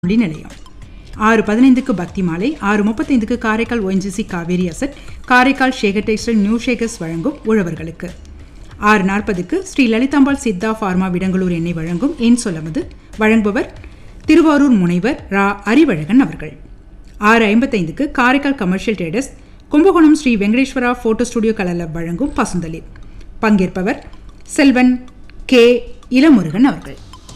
வானொலி நிலையம் ஆறு பதினைந்துக்கு பக்தி மாலை ஆறு முப்பத்தைந்துக்கு Karaikal ONGC Cauvery asset Karaikal Shekar textile new Shekars வழங்கும் உழவர்களுக்கு ஆறு நாற்பதுக்கு ஸ்ரீ லலிதாம்பாள் சித்தா ஃபார்மா விடங்களூர் எண்ணெய் வழங்கும் ஏன் சொல்லமது வழங்குபவர் திருவாரூர் முனைவர் ரா அறிவழகன் அவர்கள் ஆறு ஐம்பத்தைந்துக்கு Karaikal commercial traders Kumbakonam Sri Venkateswara photo studio colour வழங்கும் பசுந்தளிர் பங்கேற்பவர் செல்வன் கே இளமுருகன் அவர்கள்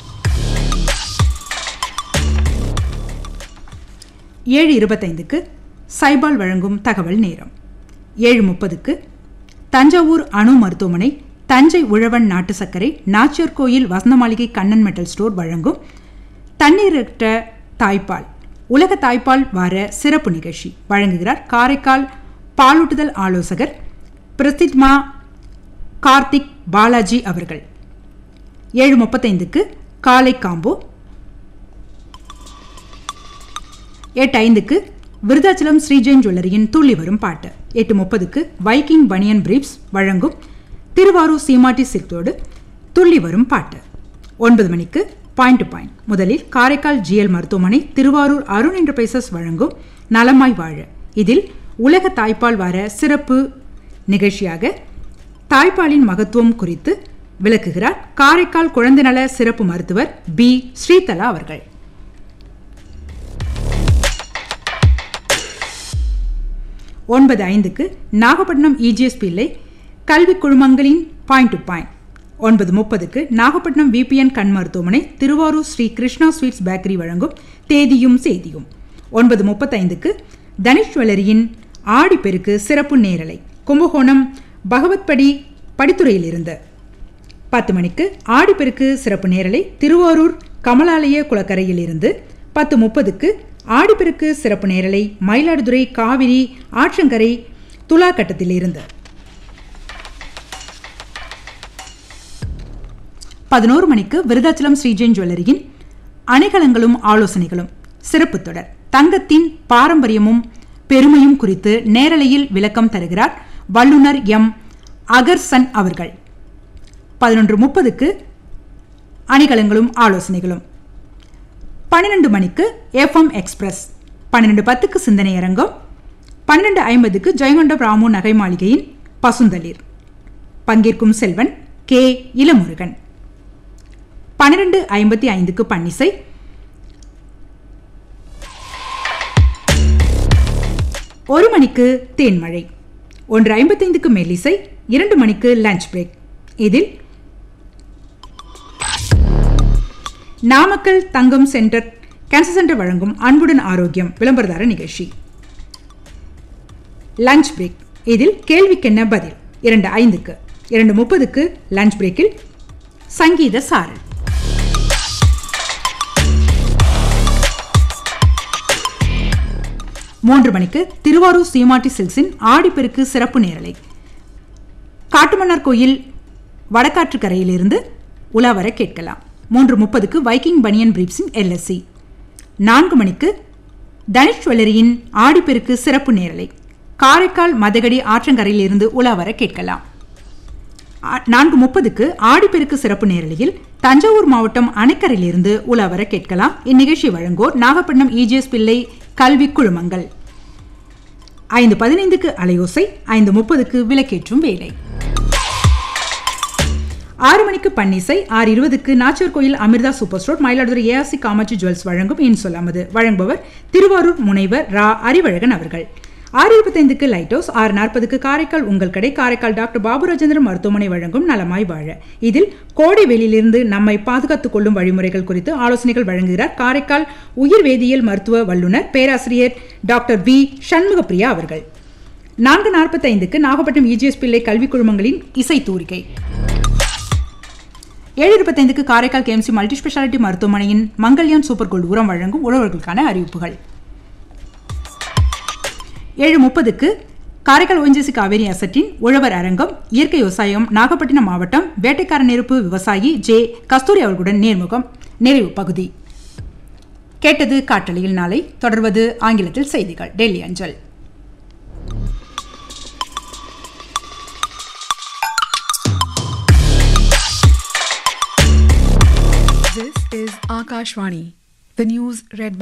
ஏழு இருபத்தைந்துக்கு சைபால் வழங்கும் தகவல் நேரம் ஏழு முப்பதுக்கு தஞ்சாவூர் அணு மருத்துவமனை தஞ்சை உழவன் நாட்டு சர்க்கரை நாச்சியார் கோயில் வசந்த மாளிகை கண்ணன் மெட்டல் ஸ்டோர் வழங்கும் தண்ணீரற்ற தாய்ப்பால் உலக தாய்ப்பால் வார சிறப்பு நிகழ்ச்சி வழங்குகிறார் காரைக்கால் பாலூட்டுதல் ஆலோசகர் பிரசித்மா கார்த்திக் பாலாஜி அவர்கள் ஏழு முப்பத்தைந்துக்கு காலை காம்போ எட்டு ஐந்துக்கு விருதாச்சலம் ஸ்ரீஜெயின் ஜுவல்லரியின் துள்ளி வரும் பாட்டு எட்டு முப்பதுக்கு வைக்கிங் பனியன் பிரீப்ஸ் வழங்கும் திருவாரூர் சீமாட்டி சில்கோடு துள்ளி வரும் பாட்டு ஒன்பது மணிக்கு பாயிண்ட் டு பாயிண்ட் முதலில் காரைக்கால் ஜிஎல் மருத்துவமனை திருவாரூர் அருண் என்டர்பிரைசஸ் வழங்கும் நலமாய் வாழ இதில் உலக தாய்ப்பால் வார சிறப்பு நிகழ்ச்சியாக தாய்ப்பாலின் மகத்துவம் குறித்து விளக்குகிறார் காரைக்கால் குழந்தை நல சிறப்பு மருத்துவர் பி ஸ்ரீதலா அவர்கள் ஒன்பது ஐந்துக்கு நாகப்பட்டினம் இஜிஎஸ் பிள்ளை கல்வி குழுமங்களின் பாயிண்ட் டு பாயிண்ட் ஒன்பது முப்பதுக்கு நாகப்பட்டினம் விபிஎன் கண் மருத்துவமனை திருவாரூர் ஸ்ரீ கிருஷ்ணா ஸ்வீட்ஸ் பேக்கரி வழங்கும் தேதியும் செய்தியும் ஒன்பது முப்பத்தைந்துக்கு தனிஷ் ஜுவல்லரியின் ஆடிப்பெருக்கு சிறப்பு நேரலை கும்பகோணம் பகவத்படி படித்துறையிலிருந்து பத்து மணிக்கு ஆடிப்பெருக்கு சிறப்பு நேரலை திருவாரூர் கமலாலய குளக்கரையில் இருந்து பத்து முப்பதுக்கு ஆடிப்பெருக்கு சிறப்பு நேரலை மயிலாடுதுறை காவிரி ஆற்றங்கரை துலா கட்டத்தில் இருந்து பதினோரு மணிக்கு விருதாச்சலம் ஸ்ரீஜெயின் ஜுவல்லரியின் அணைகளங்களும் ஆலோசனைகளும் சிறப்பு தொடர் தங்கத்தின் பாரம்பரியமும் பெருமையும் குறித்து நேரலையில் விளக்கம் தருகிறார் வல்லுநர் எம் அகர்சன் அவர்கள் பதினொன்று முப்பதுக்கு அணிகலங்களும் ஆலோசனைகளும் பன்னிரெண்டு மணிக்கு எஃப்எம் எக்ஸ்பிரஸ் பன்னிரெண்டு பத்துக்கு சிந்தனை அரங்கம் பன்னிரெண்டு ஐம்பதுக்கு ஜெயங்கொண்ட ராமு நகை மாளிகையின் பசுந்தளிர் பங்கேற்கும் செல்வன் கே இளமுருகன் பன்னிரெண்டு ஐம்பத்தி ஐந்துக்கு பன்னிசை ஒரு மணிக்கு தேன்மழை ஒன்று ஐம்பத்தைந்துக்கு மெல்லிசை இரண்டு மணிக்கு லஞ்ச் பிரேக் இதில் Namakkal Thangam centre cancer centre வழங்கும் அன்புடன் ஆரோக்கியம் விளம்பரதார நிகழ்ச்சி லஞ்ச் பிரேக் இதில் கேள்விக்கென்ன பதில் இரண்டு ஐந்துக்கு இரண்டு முப்பதுக்கு லஞ்ச் பிரேக்கில் சங்கீத சாரல் மூன்று மணிக்கு திருவாரூர் சீமாட்டி சில்க்ஸின் ஆடிப்பெருக்கு சிறப்பு நேரலை காட்டுமன்னார் கோயில் வடக்காற்று கரையிலிருந்து உலாவர கேட்கலாம் மூன்று முப்பதுக்கு வைக்கிங் பனியன் பிரீப்ஸின் எல்எஸ்சி நான்கு மணிக்கு தனிஷ் ஜுவல்லரியின் ஆடிப்பெருக்கு சிறப்பு நேரலை காரைக்கால் மதகடி ஆற்றங்கரையிலிருந்து உலாவர கேட்கலாம் நான்கு முப்பதுக்கு ஆடிப்பெருக்கு சிறப்பு நேரலையில் தஞ்சாவூர் மாவட்டம் அணைக்கரையிலிருந்து உலாவர கேட்கலாம் இந்நிகழ்ச்சி வழங்கோர் நாகப்பட்டினம் இஜிஎஸ் பிள்ளை கல்வி குழுமங்கள் ஐந்து பதினைந்துக்கு அலையோசை ஐந்து முப்பதுக்கு விலக்கேற்றும் வேலை ஆறு மணிக்கு பன்னிசை ஆறு இருபதுக்கு நாச்சூர் கோயில் Amirtha super store Mayiladuthurai ARC Kamatchi jewels வழங்கும் இன் சொல்லாமது வழங்குபவர் திருவாரூர் முனைவர் ரா அறிவழகன் அவர்கள் ஆறு இருபத்தைந்துக்கு லைட் ஹவுஸ் ஆறு நாற்பதுக்கு காரைக்கால் உங்கள் கடை காரைக்கால் டாக்டர் பாபு ராஜேந்திரன் மருத்துவமனை வழங்கும் நலமாய் வாழ இதில் கோடை வெளியிலிருந்து நம்மை பாதுகாத்துக் கொள்ளும் வழிமுறைகள் குறித்து ஆலோசனைகள் வழங்குகிறார் காரைக்கால் உயிர் வேதியியல் மருத்துவ வல்லுநர் பேராசிரியர் டாக்டர் வி சண்முகப்பிரியா அவர்கள் நான்கு நாற்பத்தைந்துக்கு நாகப்பட்டினம் இஜிஎஸ் பிள்ளை கல்விக் குழுமங்களின் இசை தூரிகை ஏழு இருபத்தைந்துக்கு காரைக்கால் கேஎம்சி மல்டி ஸ்பெஷாலிட்டி மருத்துவமனையின் மங்கல்யான் சூப்பர் கோல்டு உரம் வழங்கும் உழவர்களுக்கான அறிவிப்புகள் ஏழு முப்பதுக்கு காரைக்கால் ஓஎன்ஜிசி காவேரி அசட்டின் உழவர் அரங்கம் இயற்கை விவசாயம் நாகப்பட்டினம் மாவட்டம் வேட்டைக்கார நெருப்பு விவசாயி ஜே கஸ்தூரி அவர்களுடன் நேர்முகம் நிறைவு பகுதி கேட்டது காற்றலையில் நாளை தொடர்வது ஆங்கிலத்தில் செய்திகள் டெல்லி அஞ்சல் This is Akashvani. The news read by